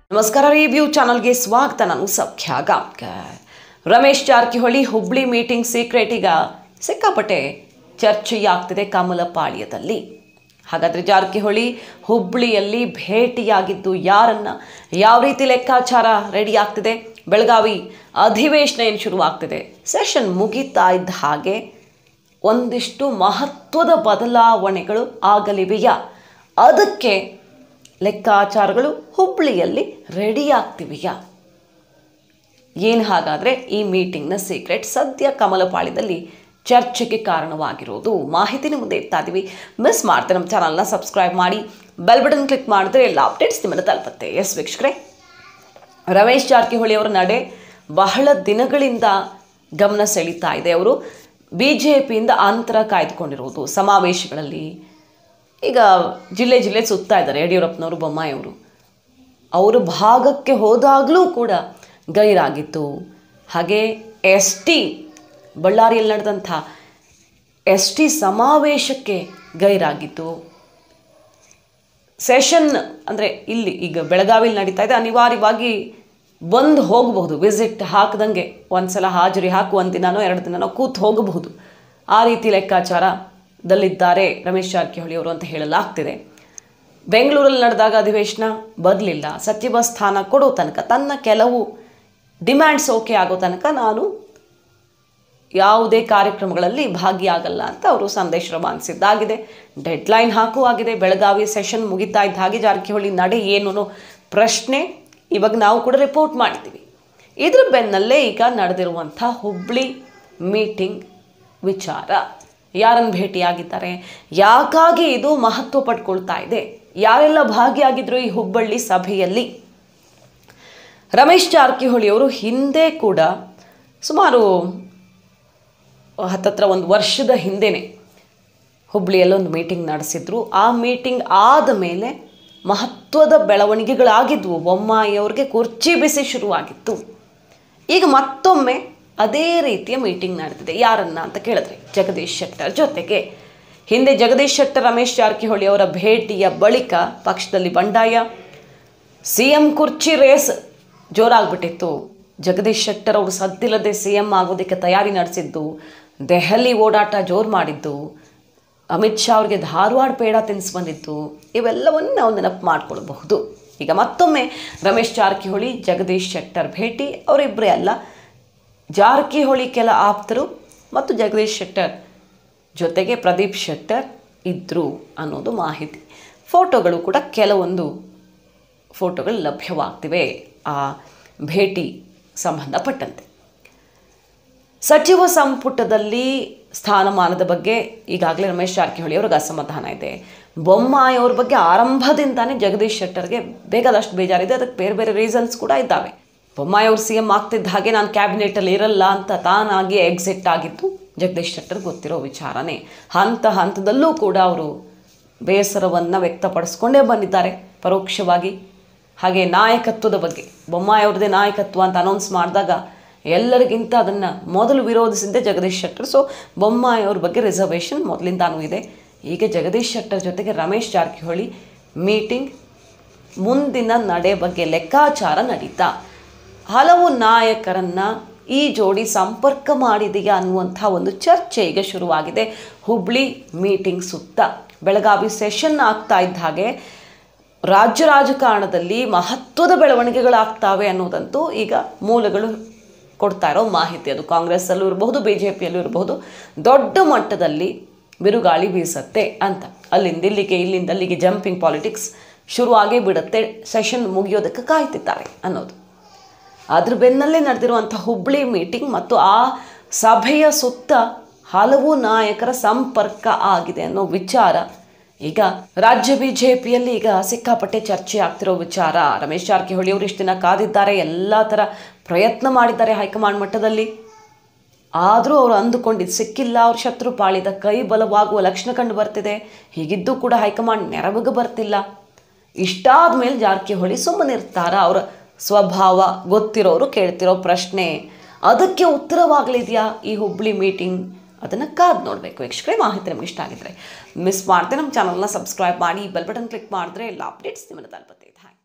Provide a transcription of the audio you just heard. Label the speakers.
Speaker 1: ನಮಸ್ಕಾರ ರಿವ್ಯೂ ಚಾನಲ್ಗೆ ಸ್ವಾಗತ ನಾನು ಸೌಖ್ಯ ಗಾಂವ್ಕರ್ ರಮೇಶ್ ಜಾರಕಿಹೊಳಿ ಹುಬ್ಳಿ ಮೀಟಿಂಗ್ ಸೀಕ್ರೆಟ್ ಈಗ ಸಿಕ್ಕಾಪಟ್ಟೆ ಚರ್ಚೆಯಾಗ್ತಿದೆ ಕಮಲಪಾಳ್ಯದಲ್ಲಿ ಹಾಗಾದರೆ ಜಾರಕಿಹೊಳಿ ಹುಬ್ಳಿಯಲ್ಲಿ ಭೇಟಿಯಾಗಿದ್ದು ಯಾರನ್ನ ಯಾವ ರೀತಿ ಲೆಕ್ಕಾಚಾರ ರೆಡಿ ಆಗ್ತಿದೆ ಬೆಳಗಾವಿ ಅಧಿವೇಶನ ಏನು ಶುರುವಾಗ್ತಿದೆ ಸೆಷನ್ ಮುಗಿತಾ ಇದ್ದ ಹಾಗೆ ಒಂದಿಷ್ಟು ಮಹತ್ವದ ಬದಲಾವಣೆಗಳು ಆಗಲಿವೆಯಾ ಅದಕ್ಕೆ ಲೆಕ್ಕಾಚಾರಗಳು ಹುಬ್ಳಿಯಲ್ಲಿ ರೆಡಿ ಆಗ್ತಿವೆಯಾ ಏನು ಹಾಗಾದರೆ ಈ ಮೀಟಿಂಗ್ನ ಸೀಕ್ರೆಟ್ ಸದ್ಯ ಕಮಲಪಾಳ್ಯದಲ್ಲಿ ಚರ್ಚೆಗೆ ಕಾರಣವಾಗಿರೋದು ಮಾಹಿತಿನ ಮುಂದೆ ಇಡ್ತಾ ಇದ್ದೀವಿ ಮಿಸ್ ಮಾಡ್ತೆ ನಮ್ಮ ಚಾನಲ್ನ ಸಬ್ಸ್ಕ್ರೈಬ್ ಮಾಡಿ ಬೆಲ್ ಬಟನ್ ಕ್ಲಿಕ್ ಮಾಡಿದ್ರೆ ಎಲ್ಲ ಅಪ್ಡೇಟ್ಸ್ ನಿಮ್ಮನ್ನು ತಲುಪುತ್ತೆ ಎಸ್ ವೀಕ್ಷಕರೇ ರಮೇಶ್ ಜಾರಕಿಹೊಳಿ ಅವರ ನಡೆ ಬಹಳ ದಿನಗಳಿಂದ ಗಮನ ಸೆಳೀತಾ ಇದೆ ಅವರು ಬಿ ಜೆ ಪಿಯಿಂದ ಅಂತರ ಕಾಯ್ದುಕೊಂಡಿರುವುದು ಸಮಾವೇಶಗಳಲ್ಲಿ ಈಗ ಜಿಲ್ಲೆ ಜಿಲ್ಲೆ ಸುತ್ತಾ ಇದ್ದಾರೆ ಯಡಿಯೂರಪ್ಪನವರು ಬೊಮ್ಮಾಯಿ ಅವರು ಅವರು ಭಾಗಕ್ಕೆ ಹೋದಾಗಲೂ ಕೂಡ ಗೈರಾಗಿತ್ತು ಹಾಗೆ ಎಸ್ ಟಿ ಬಳ್ಳಾರಿಯಲ್ಲಿ ನಡೆದಂಥ ಎಸ್ ಟಿ ಸಮಾವೇಶಕ್ಕೆ ಗೈರಾಗಿತ್ತು ಸೆಷನ್ ಅಂದರೆ ಇಲ್ಲಿ ಈಗ ಬೆಳಗಾವಿಲಿ ನಡೀತಾ ಇದೆ ಅನಿವಾರ್ಯವಾಗಿ ಬಂದು ಹೋಗಬಹುದು ವಿಸಿಟ್ ಹಾಕ್ದಂಗೆ ಒಂದು ಸಲ ಹಾಜರಿ ಹಾಕಿ ಒಂದು ದಿನನೋ ಎರಡು ದಿನನೋ ಕೂತು ಹೋಗಬಹುದು ಆ ರೀತಿ ಲೆಕ್ಕಾಚಾರದಲ್ಲಿದ್ದಾರೆ ರಮೇಶ್ ಜಾರಕಿಹೊಳಿ ಅವರು ಅಂತ ಹೇಳಲಾಗ್ತಿದೆ ಬೆಂಗಳೂರಲ್ಲಿ ನಡೆದಾಗ ಅಧಿವೇಶನ ಬರಲಿಲ್ಲ ಸಚಿವ ಸ್ಥಾನ ಕೊಡೋ ತನಕ ತನ್ನ ಕೆಲವು ಡಿಮ್ಯಾಂಡ್ಸ್ ಓಕೆ ಆಗೋ ತನಕ ನಾನು ಯಾವುದೇ ಕಾರ್ಯಕ್ರಮಗಳಲ್ಲಿ ಭಾಗಿಯಾಗಲ್ಲ ಅಂತ ಅವರು ಸಂದೇಶ ರವಾನಿಸಿದ್ದಾಗಿದೆ ಡೆಡ್ಲೈನ್ ಹಾಕೂ ಆಗಿದೆ ಬೆಳಗಾವಿ ಸೆಷನ್ ಮುಗಿತಾ ಇದ್ದ ಹಾಗೆ ಜಾರಕಿಹೊಳಿ ನಡೆ ಏನು ಅನ್ನೋ ಪ್ರಶ್ನೆ ಇವಾಗ ನಾವು ಕೂಡ ರಿಪೋರ್ಟ್ ಮಾಡಿದ್ದೀವಿ ಇದ್ರ ಬೆನ್ನಲ್ಲೇ ಈಗ ನಡೆದಿರುವಂಥ ಹುಬ್ಳಿ ಮೀಟಿಂಗ್ ವಿಚಾರ ಯಾರನ್ನು ಭೇಟಿಯಾಗಿದ್ದಾರೆ ಯಾಕಾಗಿ ಇದು ಮಹತ್ವ ಪಡ್ಕೊಳ್ತಾ ಇದೆ ಯಾರೆಲ್ಲ ಭಾಗಿಯಾಗಿದ್ರು ಈ ಹುಬ್ಬಳ್ಳಿ ಸಭೆಯಲ್ಲಿ ರಮೇಶ್ ಜಾರಕಿಹೊಳಿ ಅವರು ಹಿಂದೆ ಕೂಡ ಸುಮಾರು ಹತ್ತತ್ರ ಒಂದು ವರ್ಷದ ಹಿಂದೆನೇ ಹುಬ್ಳಿಯಲ್ಲಿ ಒಂದು ಮೀಟಿಂಗ್ ನಡೆಸಿದ್ರು ಆ ಮೀಟಿಂಗ್ ಆದ ಮೇಲೆ ಮಹತ್ವದ ಬೆಳವಣಿಗೆಗಳಾಗಿದ್ವು ಬೊಮ್ಮಾಯಿ ಅವ್ರಿಗೆ ಕುರ್ಚಿ ಬಿಸಿ ಶುರುವಾಗಿತ್ತು ಈಗ ಮತ್ತೊಮ್ಮೆ ಅದೇ ರೀತಿಯ ಮೀಟಿಂಗ್ ನಡೆದಿದೆ ಯಾರನ್ನ ಅಂತ ಕೇಳಿದ್ರೆ ಜಗದೀಶ್ ಶೆಟ್ಟರ್ ಜೊತೆಗೆ ಹಿಂದೆ ಜಗದೀಶ್ ಶೆಟ್ಟರ್ ರಮೇಶ್ ಜಾರಕಿಹೊಳಿ ಅವರ ಭೇಟಿಯ ಬಳಿಕ ಪಕ್ಷದಲ್ಲಿ ಬಂಡಾಯ ಸಿ ಎಂ ಕುರ್ಚಿ ರೇಸ್ ಜೋರಾಗ್ಬಿಟ್ಟಿತ್ತು ಜಗದೀಶ್ ಶೆಟ್ಟರ್ ಅವರು ಸದ್ದಿಲ್ಲದೆ ಸಿ ಎಂ ಆಗೋದಕ್ಕೆ ತಯಾರಿ ನಡೆಸಿದ್ದು ದೆಹಲಿ ಓಡಾಟ ಜೋರು ಮಾಡಿದ್ದು ಅಮಿತ್ ಶಾ ಅವ್ರಿಗೆ ಧಾರವಾಡ ಪೇಡ ತಿನ್ನಿಸಿ ಬಂದಿತ್ತು ಇವೆಲ್ಲವನ್ನು ನಾವು ನೆನಪು ಮಾಡಿಕೊಳ್ಬಹುದು ಈಗ ಮತ್ತೊಮ್ಮೆ ರಮೇಶ್ ಜಾರಕಿಹೊಳಿ ಜಗದೀಶ್ ಶೆಟ್ಟರ್ ಭೇಟಿ ಅವರಿಬ್ಬರೇ ಅಲ್ಲ ಜಾರಕಿಹೊಳಿ ಕೆಲ ಆಪ್ತರು ಮತ್ತು ಜಗದೀಶ್ ಶೆಟ್ಟರ್ ಜೊತೆಗೆ ಪ್ರದೀಪ್ ಶೆಟ್ಟರ್ ಇದ್ದರು ಅನ್ನೋದು ಮಾಹಿತಿ ಫೋಟೋಗಳು ಕೂಡ ಕೆಲವೊಂದು ಫೋಟೋಗಳು ಲಭ್ಯವಾಗ್ತಿವೆ ಆ ಭೇಟಿ ಸಂಬಂಧಪಟ್ಟಂತೆ ಸಚಿವ ಸಂಪುಟದಲ್ಲಿ ಸ್ಥಾನಮಾನದ ಬಗ್ಗೆ ಈಗಾಗಲೇ ರಮೇಶ್ ಜಾರಕಿಹೊಳಿ ಅವ್ರಿಗೆ ಅಸಮಾಧಾನ ಇದೆ ಬೊಮ್ಮಾಯಿ ಅವ್ರ ಬಗ್ಗೆ ಆರಂಭದಿಂದಾನೇ ಜಗದೀಶ್ ಶೆಟ್ಟರ್ಗೆ ಬೇಕಾದಷ್ಟು ಬೇಜಾರಿದೆ ಅದಕ್ಕೆ ಬೇರೆ ಬೇರೆ ರೀಸನ್ಸ್ ಕೂಡ ಇದ್ದಾವೆ ಬೊಮ್ಮಾಯಿ ಅವ್ರು ಸಿ ಎಂ ಆಗ್ತಿದ್ದ ಹಾಗೆ ನಾನು ಕ್ಯಾಬಿನೆಟಲ್ಲಿ ಇರಲ್ಲ ಅಂತ ತಾನಾಗಿ ಎಕ್ಸಿಟ್ ಆಗಿದ್ದು ಜಗದೀಶ್ ಶೆಟ್ಟರ್ ಗೊತ್ತಿರೋ ವಿಚಾರನೇ ಹಂತ ಹಂತದಲ್ಲೂ ಕೂಡ ಅವರು ಬೇಸರವನ್ನು ವ್ಯಕ್ತಪಡಿಸ್ಕೊಂಡೇ ಬಂದಿದ್ದಾರೆ ಪರೋಕ್ಷವಾಗಿ ಹಾಗೆ ನಾಯಕತ್ವದ ಬಗ್ಗೆ ಬೊಮ್ಮಾಯಿ ಅವ್ರದ್ದೇ ನಾಯಕತ್ವ ಅಂತ ಅನೌನ್ಸ್ ಮಾಡಿದಾಗ ಎಲ್ಲರಿಗಿಂತ ಅದನ್ನು ಮೊದಲು ವಿರೋಧಿಸಿದ್ದೆ ಜಗದೀಶ್ ಶೆಟ್ಟರ್ ಸೊ ಬೊಮ್ಮಾಯಿ ಅವ್ರ ಬಗ್ಗೆ ರಿಸರ್ವೇಷನ್ ಮೊದಲಿಂದಾನೂ ಇದೆ ಈಗ ಜಗದೀಶ್ ಶೆಟ್ಟರ್ ಜೊತೆಗೆ ರಮೇಶ್ ಜಾರಕಿಹೊಳಿ ಮೀಟಿಂಗ್ ಮುಂದಿನ ನಡೆ ಬಗ್ಗೆ ಲೆಕ್ಕಾಚಾರ ನಡೀತಾ ಹಲವು ನಾಯಕರನ್ನು ಈ ಜೋಡಿ ಸಂಪರ್ಕ ಮಾಡಿದೆಯಾ ಅನ್ನುವಂಥ ಒಂದು ಚರ್ಚೆ ಈಗ ಶುರುವಾಗಿದೆ ಹುಬ್ಳಿ ಮೀಟಿಂಗ್ ಸುತ್ತ ಬೆಳಗಾವಿ ಸೆಷನ್ ಆಗ್ತಾ ಇದ್ದ ಹಾಗೆ ರಾಜ್ಯ ರಾಜಕಾರಣದಲ್ಲಿ ಮಹತ್ವದ ಬೆಳವಣಿಗೆಗಳಾಗ್ತಾವೆ ಅನ್ನೋದಂತೂ ಈಗ ಮೂಲಗಳು ಕೊಡ್ತಾ ಇರೋ ಮಾಹಿತಿ ಅದು ಕಾಂಗ್ರೆಸ್ಸಲ್ಲೂ ಇರಬಹುದು ಬಿ ಜೆ ಪಿಯಲ್ಲೂ ಇರಬಹುದು ದೊಡ್ಡ ಮಟ್ಟದಲ್ಲಿ ಬಿರುಗಾಳಿ ಬೀಸತ್ತೆ ಅಂತ ಅಲ್ಲಿಂದ ಇಲ್ಲಿಗೆ ಇಲ್ಲಿಂದ ಅಲ್ಲಿಗೆ ಜಂಪಿಂಗ್ ಪಾಲಿಟಿಕ್ಸ್ ಶುರುವಾಗೇ ಬಿಡುತ್ತೆ ಸೆಷನ್ ಮುಗಿಯೋದಕ್ಕೆ ಕಾಯ್ತಿದ್ದಾರೆ ಅನ್ನೋದು ಅದ್ರ ಬೆನ್ನಲ್ಲೇ ನಡೆದಿರುವಂಥ ಹುಬ್ಳಿ ಮೀಟಿಂಗ್ ಮತ್ತು ಆ ಸಭೆಯ ಸುತ್ತ ಹಲವು ನಾಯಕರ ಸಂಪರ್ಕ ಆಗಿದೆ ಅನ್ನೋ ವಿಚಾರ ಈಗ ರಾಜ್ಯ ಬಿ ಜೆ ಪಿಯಲ್ಲಿ ಈಗ ಸಿಕ್ಕಾಪಟ್ಟೆ ಚರ್ಚೆ ಆಗ್ತಿರೋ ವಿಚಾರ ರಮೇಶ್ ಜಾರಕಿಹೊಳಿ ಅವರು ಇಷ್ಟು ದಿನ ಕಾದಿದ್ದಾರೆ ಎಲ್ಲ ಥರ ಪ್ರಯತ್ನ ಮಾಡಿದ್ದಾರೆ ಹೈಕಮಾಂಡ್ ಮಟ್ಟದಲ್ಲಿ ಆದರೂ ಅವರು ಅಂದುಕೊಂಡಿದ್ದು ಸಿಕ್ಕಿಲ್ಲ ಅವ್ರ ಶತ್ರು ಪಾಳಿದ ಕೈ ಬಲವಾಗುವ ಲಕ್ಷಣ ಕಂಡು ಬರ್ತಿದೆ ಹೀಗಿದ್ದು ಕೂಡ ಹೈಕಮಾಂಡ್ ನೆರವಿಗೆ ಬರ್ತಿಲ್ಲ ಇಷ್ಟಾದ ಮೇಲೆ ಜಾರಕಿಹೊಳಿ ಸುಮ್ಮನಿರ್ತಾರ ಅವರ ಸ್ವಭಾವ ಗೊತ್ತಿರೋರು ಕೇಳ್ತಿರೋ ಪ್ರಶ್ನೆ ಅದಕ್ಕೆ ಉತ್ತರವಾಗಲಿದೆಯಾ ಈ ಹುಬ್ಳಿ ಮೀಟಿಂಗ್ ಅದನ್ನು ಕಾದು ನೋಡಬೇಕು ವೀಕ್ಷಕರೇ ಮಾಹಿತಿ ನಮ್ಗೆ ಇಷ್ಟ ಆಗಿದ್ರೆ ಮಿಸ್ ಮಾಡದೆ ನಮ್ಮ ಚಾನಲ್ನ ಸಬ್ಸ್ಕ್ರೈಬ್ ಮಾಡಿ ಬೆಲ್ ಬಟನ್ ಕ್ಲಿಕ್ ಮಾಡಿದ್ರೆ ಎಲ್ಲ ಅಪ್ಡೇಟ್ಸ್ ನಿಮ್ಮನ್ನು ತಲುಪುತ್ತೆ ಥ್ಯಾಂಕ್